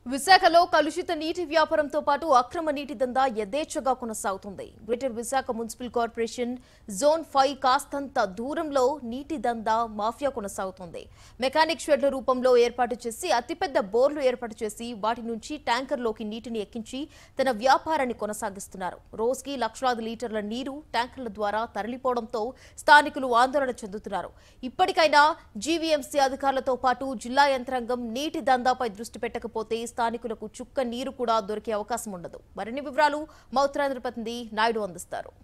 విశాఖలో కలుషిత నీటి వ్యాపారంతో పాటు అక్రమ నీటి దందా యథేచ్ఛగా కొనసాగుతుంది greater Visakha municipal corporation zone five కాస్తంత దూరంలో నీటి దందా మాఫియా కొనసాగుతుంది మెకానిక్ షెడ్ల రూపంలో ఏర్పాటు చేసి అతిపెద్ద బోర్లు ఏర్పాటు చేసి వాటి నుంచి ట్యాంకర్లోకి నీటిని ఎక్కించి తన వ్యాపారాన్ని కొనసాగిస్తున్నారు రోజుకి లక్షలాది లీటర్ల నీరు ట్యాంకర్ల ద్వారా తరలిపోవడంతో స్థానికులు ఆందోళన చెందుతున్నారు ఇప్పటికైనా జీవీఎంసీ అధికారులతో పాటు జిల్లా యంత్రాంగం నీటి దందాపై దృష్టి పెట్టకపోతే స్థానికులకు చుక్క నీరు కూడా దొరికే అవకాశం ఉండదు మరిన్ని వివరాలు మౌత్రాంధ్ర ప్రతినిధి నాయుడు అందిస్తారు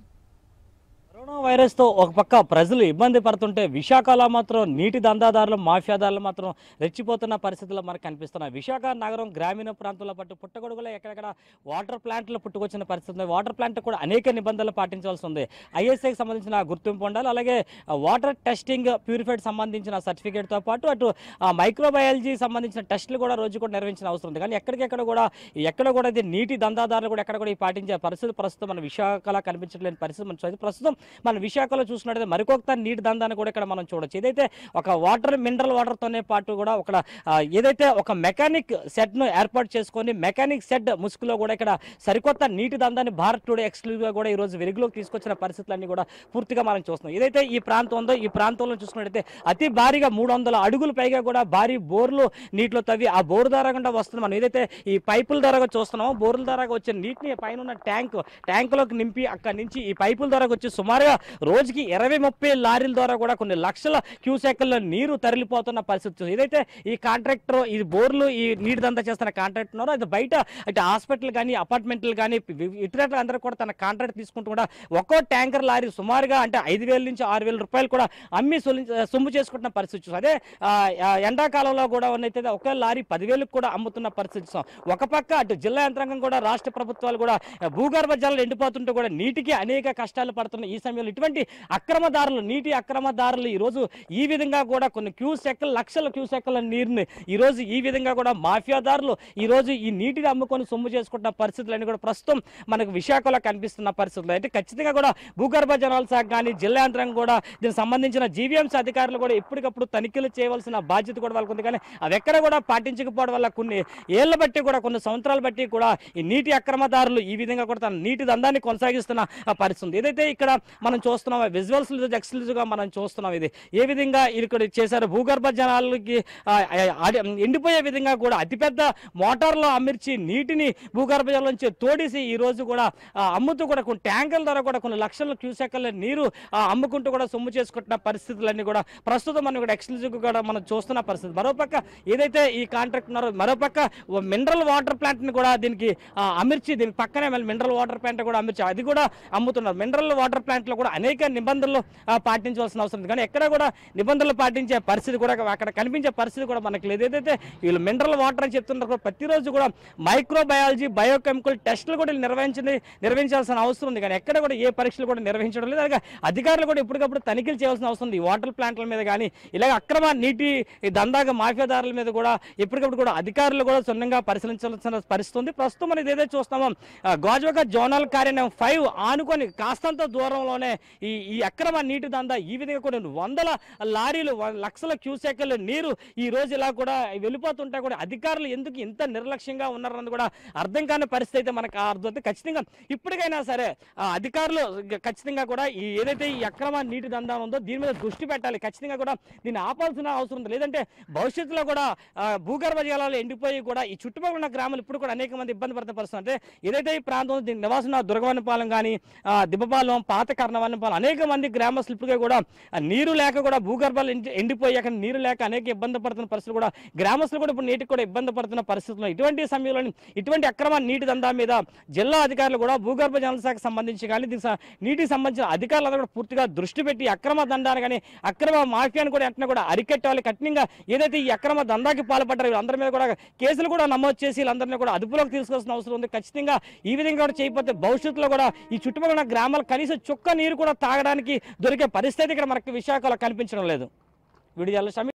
కరోనా వైరస్తో ఒక పక్క ప్రజలు ఇబ్బంది పడుతుంటే విశాఖలో మాత్రం నీటి దందాదారులు మాఫియాదారులు మాత్రం రెచ్చిపోతున్న పరిస్థితులు మనకు కనిపిస్తున్నాయి విశాఖ నగరం గ్రామీణ ప్రాంతంలో పట్టు పుట్టగొడుగులో ఎక్కడెక్కడ వాటర్ ప్లాంట్లు పుట్టుకొచ్చిన పరిస్థితి ఉంది వాటర్ ప్లాంట్ కూడా అనేక నిబంధనలు పాటించాల్సి ఉంది ఐఎస్ఐకి సంబంధించిన గుర్తింపు ఉండాలి అలాగే వాటర్ టెస్టింగ్ ప్యూరిఫైడ్ సంబంధించిన సర్టిఫికేట్తో పాటు అటు మైక్రోబయాలజీ సంబంధించిన టెస్టులు కూడా రోజు కూడా నిర్వహించిన అవసరం ఉంది కానీ ఎక్కడికెక్కడ కూడా ఎక్కడ కూడా ఇది నీటి దందాదారులు కూడా ఎక్కడ కూడా ఈ పాటించే పరిస్థితి ప్రస్తుతం మన విశాఖలో కనిపించట్లేని పరిస్థితి మనం చూస్తే ప్రస్తుతం మన విశాఖలో చూసినట్టయితే మరికొక నీటి దందాన్ని కూడా ఇక్కడ మనం చూడొచ్చు ఏదైతే ఒక వాటర్ మినరల్ వాటర్తోనే పాటు కూడా ఒక ఆ, ఏదైతే ఒక మెకానిక్ సెట్ను ఏర్పాటు చేసుకొని మెకానిక్ సెట్ ముసుగులో కూడా ఇక్కడ సరికొత్త నీటి దందాన్ని భారత్ టుడే ఎక్స్క్లూజివ్గా కూడా ఈ రోజు వెలుగులోకి తీసుకొచ్చిన పరిస్థితులన్నీ కూడా పూర్తిగా మనం చూస్తున్నాం ఏదైతే ఈ ప్రాంతం ఉందో ఈ ప్రాంతంలో చూసుకున్నట్టయితే అతి భారీగా మూడు వందల అడుగులు పైగా కూడా భారీ బోర్లు నీటిలో తవ్వి ఆ బోరు ద్వారా గుండా వస్తుంది మనం ఏదైతే ఈ పైపుల ద్వారా చూస్తున్నామో బోర్ల ద్వారా వచ్చే నీటిని పైన ఉన్న ట్యాంక్ ట్యాంకులోకి నింపి అక్కడి నుంచి ఈ పైపుల ద్వారా వచ్చి సుమారుగా రోజుకి ఇరవై ముప్పై లారీల ద్వారా కూడా కొన్ని లక్షల క్యూసెక్ల నీరు తరలిపోతున్న పరిస్థితి చూస్తుంది. ఏదైతే ఈ కాంట్రాక్టర్ ఈ బోర్లు ఈ నీటి దంతా చేస్తున్న కాంట్రాక్ట్ ఉన్నారో అది బయట అంటే హాస్పిటల్ కానీ అపార్ట్మెంట్లు కానీ ఇతరులు అందరూ కూడా తన కాంట్రాక్ట్ తీసుకుంటూ కూడా ఒక్కో ట్యాంకర్ లారీ సుమారుగా అంటే ఐదు వేల నుంచి ఆరు వేల రూపాయలు కూడా అమ్మి సొలి- సొమ్ము చేసుకుంటున్న పరిస్థితి చూస్తాం అదే ఆ, ఆ, ఎండాకాలంలో కూడా ఉన్నైతే ఒకే లారీ పదివేలకు కూడా అమ్ముతున్న పరిస్థితి చూస్తాం ఒక పక్క అటు జిల్లా యంత్రాంగం కూడా రాష్ట్ర ప్రభుత్వాలు కూడా ఆ, భూగర్భ జలాలు ఎండిపోతుంటే కూడా నీటికి అనేక కష్టాలు పడుతున్న ఈ సమయంలో ఇటువంటి అక్రమదారులు నీటి అక్రమదారులు ఈ రోజు ఈ విధంగా కూడా కొన్ని క్యూసెక్కల లక్షల క్యూసెక్కల నీరుని ఈ రోజు ఈ విధంగా కూడా మాఫియాదారులు ఈ రోజు ఈ నీటిని అమ్ముకొని సొమ్ము చేసుకుంటున్న పరిస్థితులన్నీ కూడా ప్రస్తుతం మనకు విశాఖలో కనిపిస్తున్న పరిస్థితులు అయితే ఖచ్చితంగా కూడా భూగర్భ జలాల శాఖ కానీ జిల్లా యంత్రాంగం కూడా దీనికి సంబంధించిన జీవీఎంసీ అధికారులు కూడా ఎప్పటికప్పుడు తనిఖీలు చేయవలసిన బాధ్యత కూడా వాళ్ళకు ఉంది కానీ అవి ఎక్కడ కూడా పాటించకపోవడం వల్ల కొన్ని ఏళ్ల బట్టి కూడా కొన్ని సంవత్సరాల బట్టి కూడా ఈ నీటి అక్రమదారులు ఈ విధంగా కూడా తన నీటి దందాన్ని కొనసాగిస్తున్న ఆ పరిస్థితి ఉంది. ఏదైతే ఇక్కడ మనం చూస్తున్నాం విజువల్స్ ఎక్స్క్లూజివ్గా మనం చూస్తున్నాం ఇది ఏ విధంగా ఇక్కడ చేశారు భూగర్భ జనాలకి ఆ, ఆ, ఆడి- ఎండిపోయే విధంగా కూడా అతిపెద్ద మోటార్లో అమర్చి నీటిని భూగర్భ జలం నుంచి తోడేసి ఈ రోజు కూడా ఆ, అమ్ముతూ కూడా కొన్ని ట్యాంకుల ద్వారా కూడా కొన్ని లక్షల క్యూసెక్కల నీరు ఆ, అమ్ముకుంటూ కూడా సొమ్ము చేసుకుంటున్న పరిస్థితులన్నీ కూడా ప్రస్తుతం మనం ఇక్కడ ఎక్స్క్లూజివ్ కూడా మనం చూస్తున్న పరిస్థితి మరోపక్క ఏదైతే ఈ కాంట్రాక్ట్ ఉన్నారో మరోపక్క మినరల్ వాటర్ ప్లాంట్ ని కూడా దీనికి ఆ, అమర్చి దీని పక్కనే మళ్ళీ మినరల్ వాటర్ ప్లాంట్ కూడా అమర్చి అది కూడా అమ్ముతున్నారు మినరల్ వాటర్ ప్లాంట్ లో కూడా అనేక నిబంధనలు ఆ, పాటించవలసిన అవసరం ఉంది కానీ ఎక్కడ కూడా నిబంధనలు పాటించే పరిస్థితి కూడా అక్కడ కనిపించే పరిస్థితి కూడా మనకి లేదు ఏదైతే వీళ్ళు మినరల్ వాటర్ అని చెప్తున్నారు కూడా ప్రతిరోజు కూడా మైక్రోబయాలజీ బయోకెమికల్ టెస్టులు కూడా వీళ్ళు నిర్వహించింది నిర్వహించాల్సిన అవసరం ఉంది కానీ ఎక్కడ కూడా ఏ పరీక్షలు కూడా నిర్వహించడం లేదు అలాగే అధికారులు కూడా ఎప్పటికప్పుడు తనిఖీలు చేయాల్సిన అవసరం ఉంది ఈ వాటర్ ప్లాంట్ల మీద కానీ ఇలాగ అక్రమ నీటి ఈ దందాగా మాఫియాదారుల మీద కూడా ఎప్పటికప్పుడు కూడా అధికారులు కూడా సున్నంగా పరిశీలించాల్సిన పరిస్థితి ఉంది ప్రస్తుతం మనం ఏదైతే చూస్తామో ఆ, గాజువాక జోనల్ కార్యాలయం ఫైవ్ ఆనుకొని కాస్తంత దూరంలోనే ఈ ఈ అక్రమ నీటి దందా ఈ విధంగా కూడా వందల లారీలు వ- లక్షల క్యూసెక్ల నీరు ఈ రోజు ఇలా కూడా వెళ్ళిపోతుంటే కూడా అధికారులు ఎందుకు ఇంత నిర్లక్ష్యంగా ఉన్నారన్నది కూడా అర్థం కాని పరిస్థితి అయితే మనకు అర్థం ఖచ్చితంగా ఇప్పటికైనా సరే ఆ అధికారులు గ- ఖచ్చితంగా కూడా ఈ ఏదైతే ఈ అక్రమ నీటి దందా ఉందో దీని మీద దృష్టి పెట్టాలి ఖచ్చితంగా కూడా దీన్ని ఆపాల్సిన అవసరం ఉంది లేదంటే భవిష్యత్తులో కూడా ఆ, భూగర్భ జలాలు ఎండిపోయి కూడా ఈ చుట్టుపక్కల ఉన్న గ్రామాలు ఇప్పుడు కూడా అనేక మంది ఇబ్బంది పడుతున్న పరిస్థితి అంటే ఏదైతే ఈ ప్రాంతం దీని నివాసం దుర్గవనపాలెం కానీ దిబ్బపాలెం పాత కర్ణవనపాలెం అనేక మంది గ్రామస్తులు ఇప్పటికే కూడా ఆ, నీరు లేక కూడా భూగర్భాలు ఎండి- ఎండిపోయి అక్కడ నీరు లేక అనేక ఇబ్బంది పడుతున్న పరిస్థితులు కూడా గ్రామస్తులు కూడా ఇప్పుడు నీటికి కూడా ఇబ్బంది పడుతున్న పరిస్థితులు ఇటువంటి సమయంలో ఇటువంటి అక్రమ నీటి దందా మీద జిల్లా అధికారులు కూడా భూగర్భ జల శాఖకు సంబంధించి కానీ దీనికి స- నీటికి సంబంధించిన అధికారులు కూడా పూర్తిగా దృష్టి పెట్టి ఈ అక్రమ దందాన్ని కానీ అక్రమ మాఫియాని కూడా వెంటనే కూడా అరికట్టాలి కఠినంగా ఏదైతే ఈ అక్రమ దందాకి పాల్పడ్డారో వీళ్ళందరి మీద కూడా కేసులు కూడా నమోదు చేసి వీళ్ళందరినీ కూడా అదుపులోకి తీసుకోవాల్సిన అవసరం ఉంది ఖచ్చితంగా ఈ విధంగా కూడా చేయకపోతే భవిష్యత్తులో కూడా ఈ చుట్టుపక్కల ఉన్న గ్రామాలు కనీసం చుక్క నీరు కూడా తాగడానికి దొరికే పరిస్థితి ఇక్కడ మనకి విశాఖలో కనిపించడం లేదు విడియాల